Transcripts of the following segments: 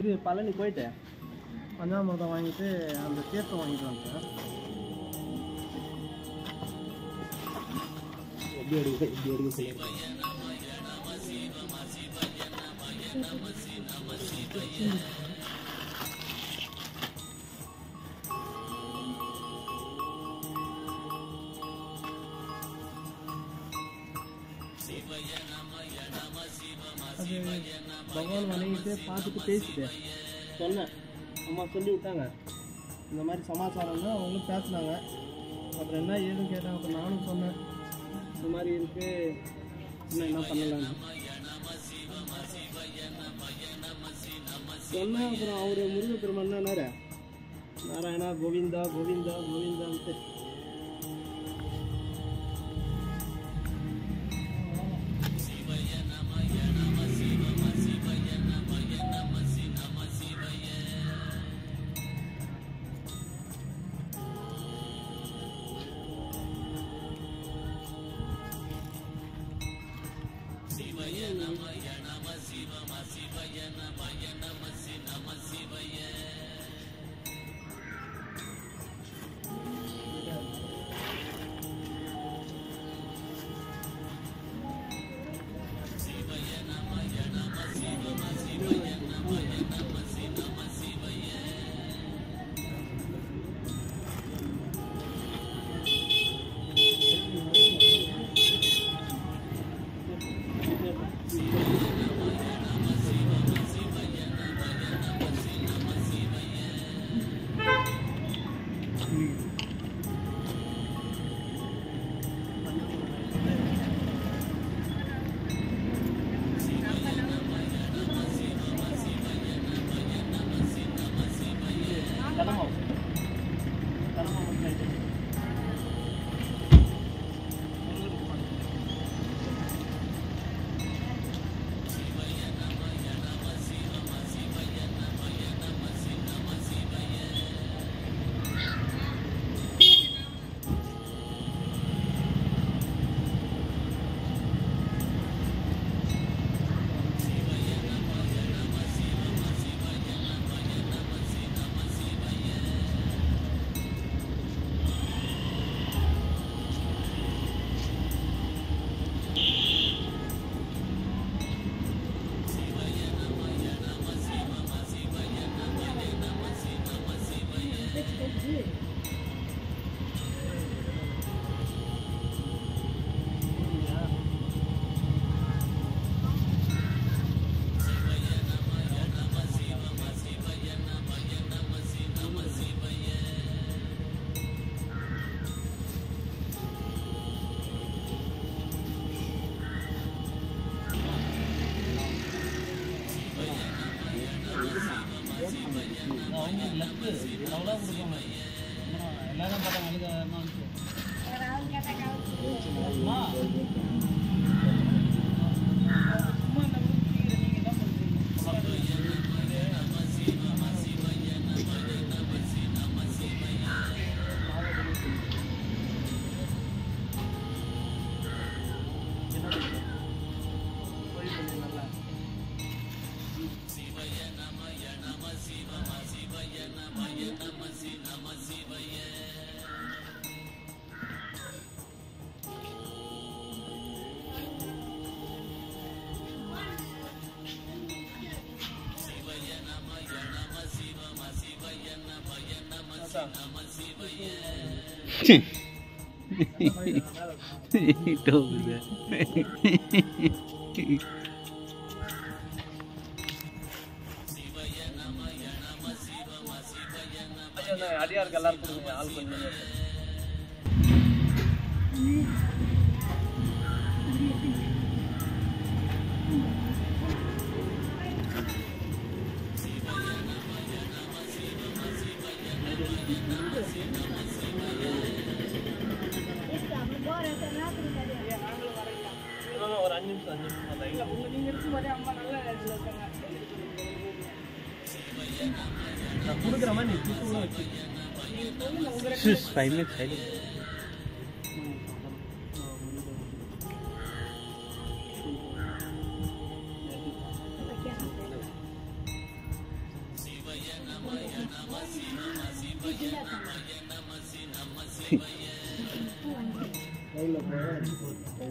இது பழனி போயிட்டு பஞ்சாமிரதம் வாங்கிட்டு அந்த தீர்த்தம் வாங்கிட்டு வந்துட்டேன் எப்படி எடுக்க இப்படி எடுக்க சொல்லியிருக்கேன் அது பகவான் வணங்கிட்டு பார்த்துட்டு பேசிட்டேன் சொன்னேன் அம்மா சொல்லி விட்டாங்க இந்த மாதிரி சமாச்சாரம் தான் அவங்களும் பேசினாங்க அப்புறம் என்ன ஏதுன்னு கேட்டாங்க அப்புறம் நானும் சொன்னேன் இந்த மாதிரி இருக்கு இன்னும் என்ன பண்ணலான்னு சொன்னேன் அப்புறம் அவர் முருகப்பெருமான் என்னன்னாரு நாராயணா கோவிந்தா கோவிந்தா கோவிந்தான்ட்டு கடமாவு கடமாவு ரைட்டு அவங்க லக்கு அவ்வளோ கொடுப்பாங்க எல்லாரும் பார்த்தாங்க அழுக அம்மா சும்மா இந்த குடிக்கிற நீங்க என்ன பண்றீங்க ஐயா நான் அடியாருக்கு எல்லாரும் கொடுங்க ஆள் கொஞ்சம் இன்னும் ஒரு அஞ்சு நிமிஷம் அஞ்சு நிமிஷம் தான் இல்லை உங்க நீங்கள் இருக்கும்போதே அம்மா நல்ல இதில் இருக்காங்க நான் கொடுக்குற மாதிரி நீ தூக்கம் வச்சு ஃபைவ் மினிட்ஸ் சைடு கையில் போய்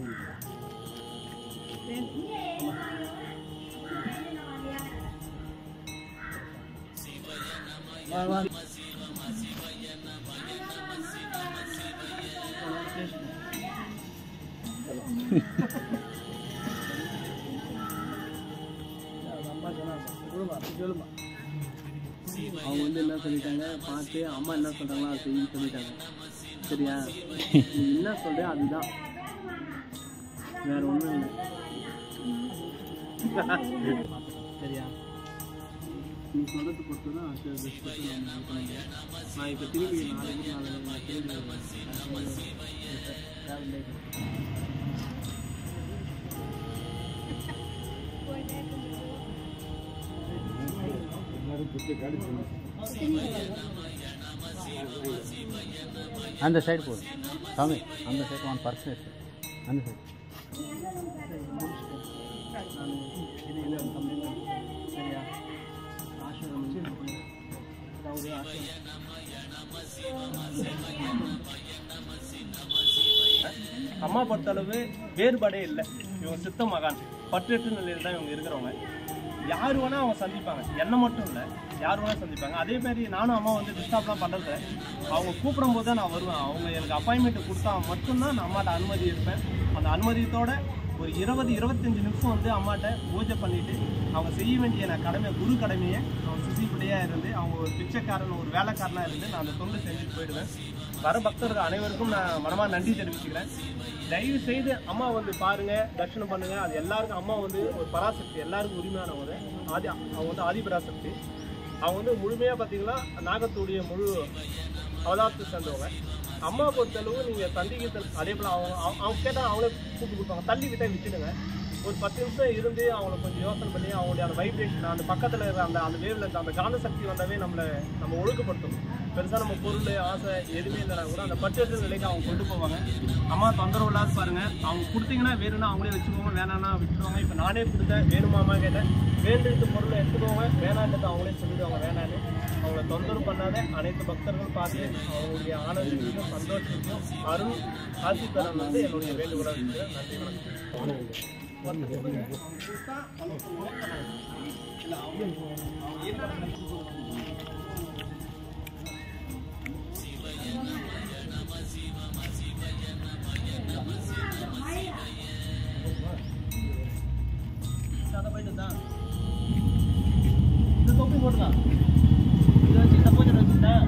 வா வா அவங்க வந்து என்ன சொல்லிட்டாங்க பார்த்து அம்மா என்ன சொல்றாங்களோ அதை செய்ய சொல்லிட்டாங்க சரியா நீ என்ன சொல்றியோ அதுதான் வேற ஒன்றும் இல்லை சரியா நீ சொல்றது பொறுத்து தான் அடுத்த விஷயத்தை நம்ம இது பண்ணிக்கிறேன். நான் இப்போ திரும்பி நாளைக்கு நாளைக்கு நான் திரும்பி தேவையில்லை. அந்த சைடு போடு சாமி அந்த சைடு ஒன் பர்சன் அந்த சைடு நான் இது இல்லை கம்மி சரியா ஆசிரியர் அதாவது ஆசிரியர் அம்மா பொறுத்தளவு வேறுபாடே இல்லை இவங்க சித்த மகான் பற்றெட்டு நிலையில் தான் இவங்க இருக்கிறவங்க யார் வேணா அவங்க சந்திப்பாங்க என்ன மட்டும் இல்லை யார் வேணா சந்திப்பாங்க அதே மாதிரி நானும் அம்மா வந்து டிஸ்டர்ப்லாம் பண்ணுறது அவங்க கூப்பிடும் போது தான் நான் வருவேன் அவங்க எனக்கு அப்பாயின்மெண்ட் கொடுத்தா மட்டும்தான் நான் அம்மாட்ட அனுமதி இருப்பேன் அந்த அனுமதியத்தோட ஒரு இருபது இருபத்தஞ்சு நிமிஷம் வந்து அம்மாட்ட பூஜை பண்ணிட்டு அவங்க செய்ய வேண்டிய நான் கடமை குரு கடமையை அவங்க சிசிப்படியாக இருந்து அவங்க ஒரு பிச்சைக்காரன் ஒரு வேலைக்காரனாக இருந்து நான் அந்த தொண்டு செஞ்சுட்டு போயிடுவேன் வர பக்தர்கள் அனைவருக்கும் நான் மனமாக நன்றி தெரிவிச்சுக்கிறேன் தயவு செய்து அம்மா வந்து பாருங்க தரிசனம் பண்ணுங்க அது எல்லாருக்கும் அம்மா வந்து ஒரு பராசக்தி எல்லாருக்கும் உரிமையானவங்க ஆதி அவங்க வந்து ஆதிபராசக்தி அவங்க வந்து முழுமையாக பார்த்தீங்கன்னா நாகத்துடைய முழு அவதாரத்தை சேர்ந்தவங்க அம்மா பொறுத்தளவு நீங்கள் சந்திக்கிறது அதே போல் அவங்க அவங்க- அவங்க கேட்டால் அவங்களே கூப்பிட்டு கொடுப்பாங்க தள்ளி விட்டா விட்டுடுங்க ஒரு பத்து நிமிஷம் இருந்து அவங்கள கொஞ்சம் யோசனை பண்ணி அவங்களுடைய அந்த வைப்ரேஷன் அந்த பக்கத்தில் இருக்கிற அந்த அந்த வேவ்ல அந்த காந்த சக்தி வந்தாவே நம்மளை நம்ம ஒழுக்கப்படுத்தும் பெருசாக நம்ம பொருள் ஆசை எதுவுமே இல்லைனா கூட அந்த பட்ஜெட் நிலைக்கு அவங்க கொண்டு போவாங்க அம்மா தொந்தரவு இல்லாத பாருங்க அவங்க கொடுத்தீங்கன்னா வேணும்னா அவங்களே வச்சுக்கோங்க வேணாம்னா விட்டுருவாங்க இப்போ நானே கொடுத்தேன் வேணுமாமா கேட்டேன் வேண்டிட்டு பொருளை எடுத்துக்கோங்க வேணான்றதை அவங்களே சொல்லிடுவாங்க வேணான்னு அவங்கள தொந்தரவு பண்ணாத அனைத்து பக்தர்கள் பார்த்து அவங்களுடைய ஆனந்தத்தையும் சந்தோஷத்தையும் அருள் ஆசி பெறணும் வந்து என்னுடைய வேண்டுகோளாக இருக்கிறேன் நன்றி வணக்கம் அதை போயிட்டு தான் இந்த தொப்பி போட்டுதான் இதை வச்சு இந்த பூஜை வச்சுட்டேன்